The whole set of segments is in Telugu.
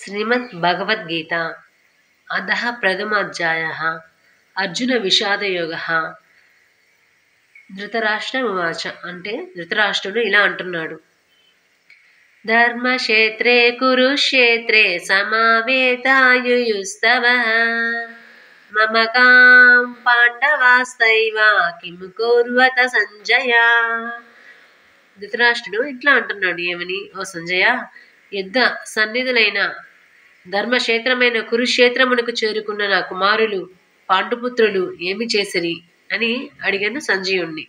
శ్రీమద్ భగవద్గీత అధః ప్రథమాధ్యాయः అర్జున విషాదయోగ ధృతరాష్ట్ర ఉవాచ అంటే ధృతరాష్ట్రుడు ఇలా అంటున్నాడు ధర్మక్షేత్రే కురుక్షేత్రే సమావేతాయుయుస్తవ మమ కాం పాండవాస్తైవ కిం కుర్వత సంజయ ధృతరాష్ట్రుడు ఇట్లా అంటున్నాడు ఏమని ఓ సంజయ యుద్ధ సన్నిధులైన ధర్మక్షేత్రమైన కురుక్షేత్రమునకు చేరుకున్న నా కుమారులు పాండుపుత్రులు ఏమి చేసిరి అని అడిగాను సంజయుణ్ణి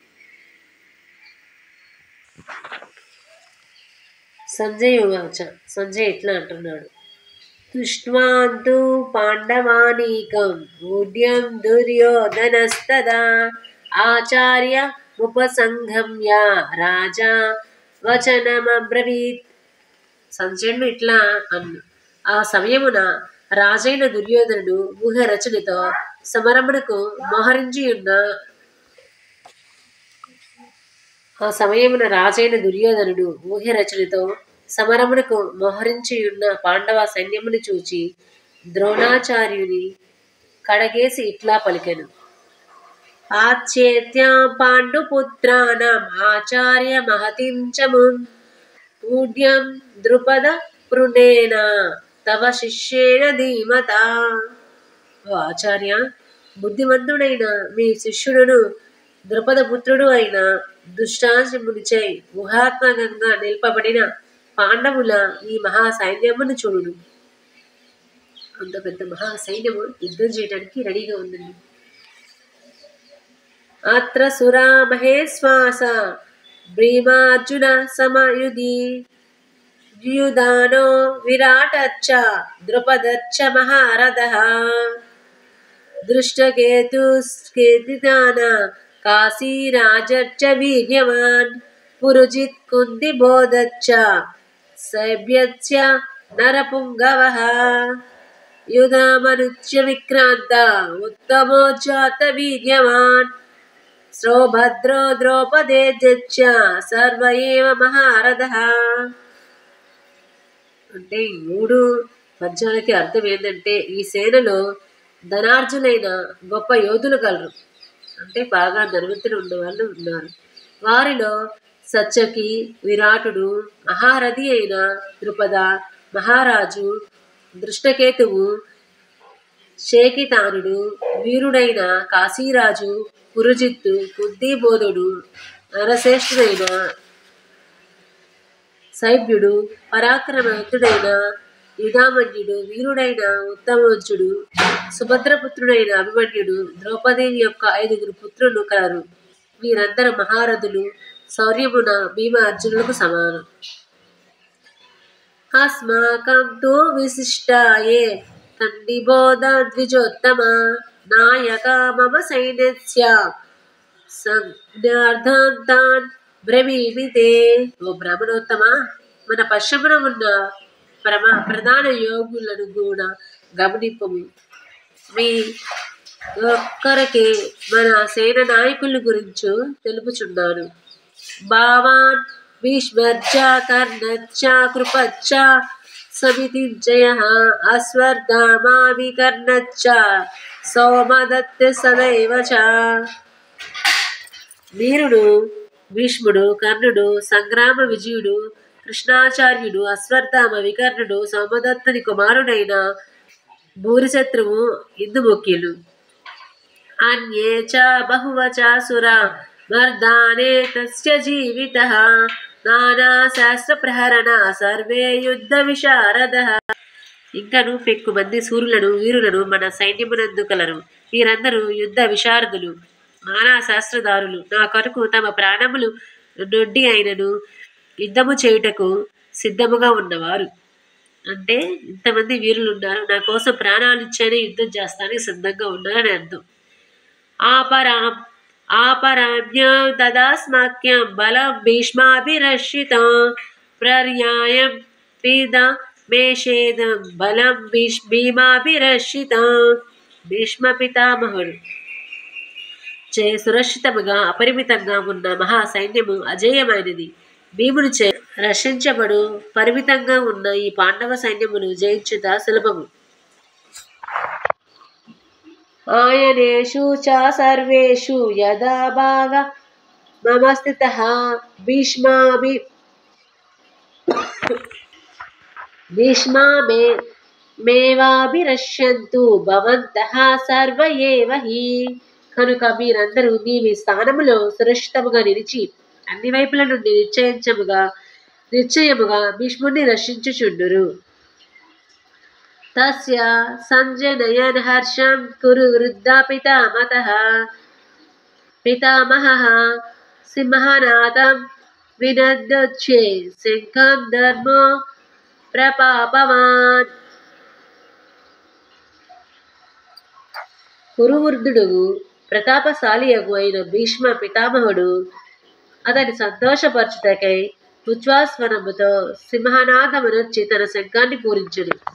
సంజయ్ ఉవాచ సంజయ్ ఇట్లా అంటున్నాడు దృష్ట్వాంతు పాండవానీకం ఊడ్యం దుర్యోధనస్తదా ఆచార్య ఉపసంగమ్య రాజా వచనమబ్రవీత్ సంజయుడు ఇట్లా అన్ను ఆ సమయమున రాజైన దుర్యోధనుడు ఊహ రచనతో సమరమునకు మోహరించి ఉన్న ఆ సమయమున రాజైన దుర్యోధనుడు ఊహ రచనతో సమరమునకు మోహరించి ఉన్న పాండవ సైన్యమును చూచి ద్రోణాచార్యుని కడగేసి ఇట్లా పలికెను ఆచేత్య పాండుపుత్రాణం ఆచార్య మహతిం చమున్ ఊడ్యం ద్రుపద పృణేన తవ శిష్యేన ధీమత ఓ ఆచార్య బుద్ధిమంతుడైన మీ శిష్యుడును ద్రుపద పుత్రుడు అయిన దుష్టాశమునిచై ఊహాత్మకంగా నిల్పబడిన పాండవుల ఈ మహా సైన్యమును చూడు అంత పెద్ద మహా సైన్యము యుద్ధం చేయడానికి రెడీగా ఉందండి అత్ర సురా మహేశ్వాస భీమార్జున సమయుధి ద్యుదానో విరాటచ్చ ద్రుపదచ్చ మహారథ దృష్టకేతుస్కేతిదాన కాశీరాజర్చ వీర్యవాన్ పురుజిత్ కుందిబోధచ్చ సైభ్యస్య నరపుంగవః యుధామనుచ్య విక్రాంత ఉత్తమోజాత వీర్యవాన్ సౌభద్రో ద్రౌపదేజచ్చ సర్వ ఏవ మహారథః అంటే ఈ మూడు పద్యాలకి అర్థం ఏంటంటే ఈ సేనలో ధనార్జులైన గొప్ప యోధులు కలరు అంటే బాగా ధనవంతులు ఉండేవాళ్ళు ఉన్నారు వారిలో సత్యకి విరాటుడు మహారథి అయిన ద్రుపద మహారాజు దృష్టకేతువు శేకితానుడు వీరుడైన కాశీరాజు పురుజిత్తు బుద్ధిబోధుడు నరశ్రేష్ఠుడైన సైభ్యుడు పరాక్రమవంతుడైన యుధామన్యుడు వీరుడైన ఉత్తమోజుడు సుభద్రపుత్రుడైన అభిమన్యుడు ద్రౌపదేవి యొక్క ఐదుగురు పుత్రులు కలరు వీరందరూ మహారథులు శౌర్యమున భీమ అర్జునులకు సమానం అస్మాకం తు విశిష్టాయే తండిబోధ ద్విజోత్తమ నాయక మమ సైన్యస్య సంజ్ఞార్థాన్ బ్రవీమితే ఓ బ్రహ్మణోత్తమ మన పశ్చిమన ఉన్న ప్రమ ప్రధాన యోగులను కూడా గమనింపము మీ ఒక్కరికి మన సేన నాయకుల గురించి తెలుపుచున్నాను భావాన్ భీష్మర్చ కర్ణచ్చ కృపచ్చ సమితింజయ అశ్వర్ధామా వికర్ణచ్చ సోమదత్త సదైవ చ వీరుడు భీష్ముడు కర్ణుడు సంగ్రామ విజయుడు కృష్ణాచార్యుడు అశ్వత్థామ వికర్ణుడు సోమదత్తుని కుమారుడైన భూరిశత్రువు ఇందుముఖ్యులు అన్యే చ బహువచ సురా మర్దానే తస్య జీవిత నానా శాస్త్ర ప్రహరణ సర్వే యుద్ధ విశారద ఇంకను పెక్కు మంది సూర్యులను వీరులను మన సైన్యమునందు కలరు వీరందరూ యుద్ధ విశారదులు నానా శాస్త్రదారులు నా కొరకు తమ ప్రాణములు నొడ్డి అయినను యుద్ధము చేయుటకు సిద్ధముగా ఉన్నవారు అంటే ఇంతమంది వీరులు ఉన్నారు నా కోసం ప్రాణాలు ఇచ్చేనే యుద్ధం చేస్తానికి సిద్ధంగా ఉన్నారని అర్థం ఆపరాం ఆపరామ్య తదాస్మాక్యం బలం భీష్మాభిరక్షితం ప్రర్యాయం పీద మేషేదం బలం భీష్ భీమాభిరక్షితం భీష్మ పితామహుడు చే సురక్షితముగా అపరిమితంగా ఉన్న మహా సైన్యము అజేయమైనది భీముని చే రక్షించబడు పరిమితంగా ఉన్న ఈ పాండవ సైన్యమును జయించుట సులభము ఆయనేషు చ సర్వేషు యదా భాగ మమ స్థిత భీష్మాభి భీష్మా మే మేవాభిరష్యంతు భవంతః సర్వ ఏవ హి కనుక మీరందరూ మీ మీ స్థానములో సురక్షితముగా నిలిచి అన్ని వైపుల నుండి నిశ్చయించముగా నిశ్చయముగా భీష్ముడిని రక్షించుచుండురు తస్య సంజనయన్ హర్షం కురు వృద్ధా పితామతః పితామహः సింహనాథం వినద్దొచ్చే శంఖం ధర్మో ప్రపాపవాన్ కురువృద్ధుడు ప్రతాపశాలియగు అయిన భీష్మ పితామహుడు అతని సంతోషపరచుటకై ఉచ్ఛ్వాస్వరముతో సింహనాథమునొచ్చి తన శంఖాన్ని పూరించుడు